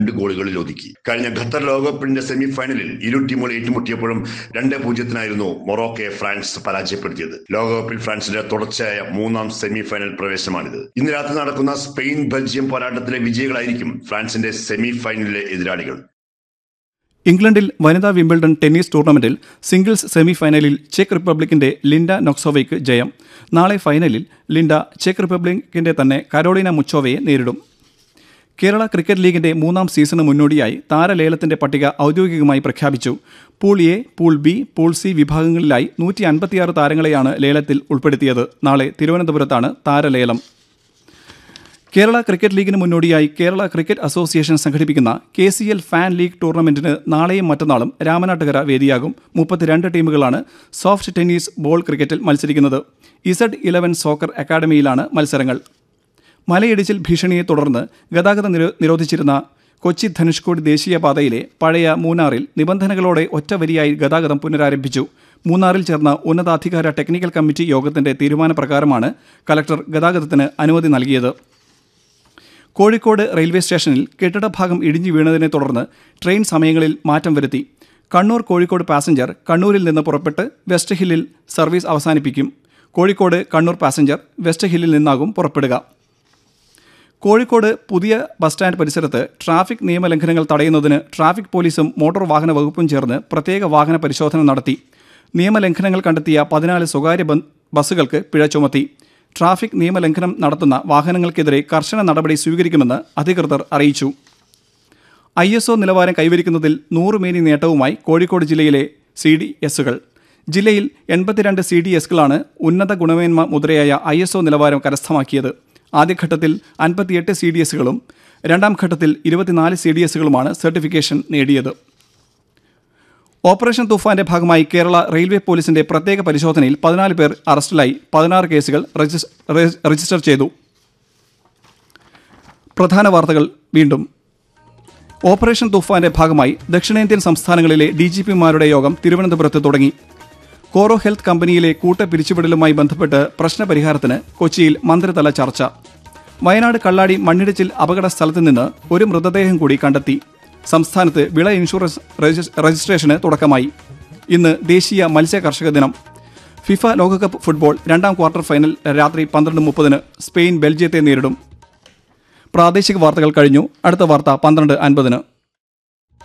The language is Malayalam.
രണ്ട് ഗോളുകളിൽ ഒതുക്കി കഴിഞ്ഞ ഖത്തർ ലോകകപ്പിന്റെ സെമി ഫൈനലിൽ ഇരു ടീമുകൾ ഏറ്റുമുട്ടിയപ്പോഴും രണ്ട് പൂജ്യത്തിനായിരുന്നു മൊറോക്കയെ ഫ്രാൻസ് പരാജയപ്പെടുത്തിയത് ലോകകപ്പിൽ ഫ്രാൻസിന്റെ തുടർച്ചയായ മൂന്നാം സെമി ഫൈനൽ പ്രവേശനമാണിത് ഇന്ന് രാത്രി നടക്കുന്ന സ്പെയിൻ ബെൽജിയം പോരാട്ടത്തിലെ വിജയികളായിരിക്കും ഫ്രാൻസിന്റെ സെമി ഫൈനലിലെ എതിരാളികൾ ഇംഗ്ലണ്ടിൽ വനിതാ വിംബിൾഡൺ ടെന്നീസ് ടൂർണമെന്റിൽ സിംഗിൾസ് സെമി ഫൈനലിൽ ചെക്ക് റിപ്പബ്ലിക്കിന്റെ ലിൻഡ നൊക്സോവയ്ക്ക് ജയം നാളെ ഫൈനലിൽ ലിൻഡ ചെക്ക് റിപ്പബ്ലിക്കിന്റെ തന്നെ കരോളിന മുച്ചോവയെ നേരിടും കേരള ക്രിക്കറ്റ് ലീഗിന്റെ മൂന്നാം സീസണ് മുന്നോടിയായി താരലേലത്തിന്റെ പട്ടിക ഔദ്യോഗികമായി പ്രഖ്യാപിച്ചു pool A pool B pool C വിഭാഗങ്ങളിലായി നൂറ്റി അൻപത്തിയാറ് താരങ്ങളെയാണ് ലേലത്തിൽ ഉൾപ്പെടുത്തിയത് നാളെ തിരുവനന്തപുരത്താണ് താരലേലം കേരള ക്രിക്കറ്റ് ലീഗിന് മുന്നോടിയായി കേരള ക്രിക്കറ്റ് അസോസിയേഷൻ സംഘടിപ്പിക്കുന്ന K C L fan league ടൂർണമെന്റിന് നാളെയും മറ്റന്നാളും രാമനാട്ടുകര വേദിയാകും മുപ്പത്തിരണ്ട് ടീമുകളാണ് സോഫ്റ്റ് ടെന്നീസ് ബോൾ ക്രിക്കറ്റിൽ മത്സരിക്കുന്നത് ഇസഡ് ഇലവൻ സോക്കർ അക്കാദമിയിലാണ് മത്സരങ്ങൾ മലയിടിച്ചിൽ ഭീഷണിയെ തുടർന്ന് ഗതാഗതം നിരോ നിരോധിച്ചിരുന്ന കൊച്ചി ധനുഷ്കോടി ദേശീയപാതയിലെ പഴയ മൂന്നാറിൽ നിബന്ധനകളോടെ ഒറ്റവരിയായി ഗതാഗതം പുനരാരംഭിച്ചു മൂന്നാറിൽ ചേർന്ന ഉന്നതാധികാര ടെക്നിക്കൽ കമ്മിറ്റി യോഗത്തിന്റെ തീരുമാനപ്രകാരമാണ് കലക്ടർ ഗതാഗതത്തിന് അനുമതി നൽകിയത് കോഴിക്കോട് റെയിൽവേ സ്റ്റേഷനിൽ കെട്ടിടഭാഗം ഇടിഞ്ഞു വീണതിനെ തുടർന്ന് ട്രെയിൻ സമയങ്ങളിൽ മാറ്റം വരുത്തി കണ്ണൂർ കോഴിക്കോട് പാസഞ്ചർ കണ്ണൂരിൽ നിന്ന് പുറപ്പെട്ട് വെസ്റ്റ് ഹില്ലിൽ സർവീസ് അവസാനിപ്പിക്കും കോഴിക്കോട് കണ്ണൂർ പാസഞ്ചർ വെസ്റ്റ് ഹില്ലിൽ നിന്നാകും പുറപ്പെടുക കോഴിക്കോട് പുതിയ ബസ് സ്റ്റാൻഡ് പരിസരത്ത് ട്രാഫിക് നിയമലംഘനങ്ങൾ തടയുന്നതിന് ട്രാഫിക് പോലീസും മോട്ടോർ വാഹന വകുപ്പും ചേർന്ന് പ്രത്യേക വാഹന പരിശോധന നടത്തി നിയമലംഘനങ്ങൾ കണ്ടെത്തിയ പതിനാല് സ്വകാര്യ ബ- ബസ്സുകൾക്ക് പിഴ ചുമത്തി ട്രാഫിക് നിയമലംഘനം നടത്തുന്ന വാഹനങ്ങൾക്കെതിരെ കർശന നടപടി സ്വീകരിക്കുമെന്ന് അധികൃതർ അറിയിച്ചു ഐ എസ് ഒ നിലവാരം കൈവരിക്കുന്നതിൽ നൂറ് മേനി നേട്ടവുമായി കോഴിക്കോട് ജില്ലയിലെ സി ഡി എസുകൾ ജില്ലയിൽ എൺപത്തിരണ്ട് സി ഡി എസുകളാണ് ഉന്നത ഗുണമേന്മ മുദ്രയായ ഐ എസ് ഒ നിലവാരം കരസ്ഥമാക്കിയത് ആദ്യഘട്ടത്തിൽ അൻപത്തിയെട്ട് സി ഡി എസുകളും രണ്ടാം ഘട്ടത്തിൽ ഇരുപത്തിനാല് സി ഡി എസുകളുമാണ് സർട്ടിഫിക്കേഷൻ നേടിയത് ഓപ്പറേഷൻ തുഫാന്റെ ഭാഗമായി കേരള റെയിൽവേ പോലീസിന്റെ പ്രത്യേക പരിശോധനയിൽ പതിനാല് പേർ അറസ്റ്റിലായി പതിനാറ് കേസുകൾ രജിസ്- രജി- രജിസ്റ്റർ ചെയ്തു പ്രധാന വാർത്തകൾ വീണ്ടും ഓപ്പറേഷൻ തുഫാന്റെ ഭാഗമായി ദക്ഷിണേന്ത്യൻ സംസ്ഥാനങ്ങളിലെ ഡി ജി പിമാരുടെ യോഗം തിരുവനന്തപുരത്ത് തുടങ്ങി കോറോ ഹെൽത്ത് കമ്പനിയിലെ കൂട്ട പിരിച്ചുവിടലുമായി ബന്ധപ്പെട്ട് പ്രശ്നപരിഹാരത്തിന് കൊച്ചിയിൽ മന്ത്രിതല ചർച്ച വയനാട് കള്ളാടി മണ്ണിടിച്ചിൽ അപകട സ്ഥലത്ത് നിന്ന് ഒരു മൃതദേഹം കൂടി കണ്ടെത്തി സംസ്ഥാനത്ത് വിള ഇൻഷുറൻസ് രജിസ്- രജിസ്ട്രേഷന് തുടക്കമായി ഇന്ന് ദേശീയ മത്സ്യ കർഷക ദിനം ഫിഫ ലോകകപ്പ് ഫുട്ബോൾ രണ്ടാം ക്വാർട്ടർ ഫൈനൽ രാത്രി പന്ത്രണ്ട് മുപ്പതിന് സ്പെയിൻ ബെൽജിയത്തെ നേരിടും പ്രാദേശിക വാർത്തകൾ കഴിഞ്ഞു അടുത്ത വാർത്ത പന്ത്രണ്ട് അൻപതിന്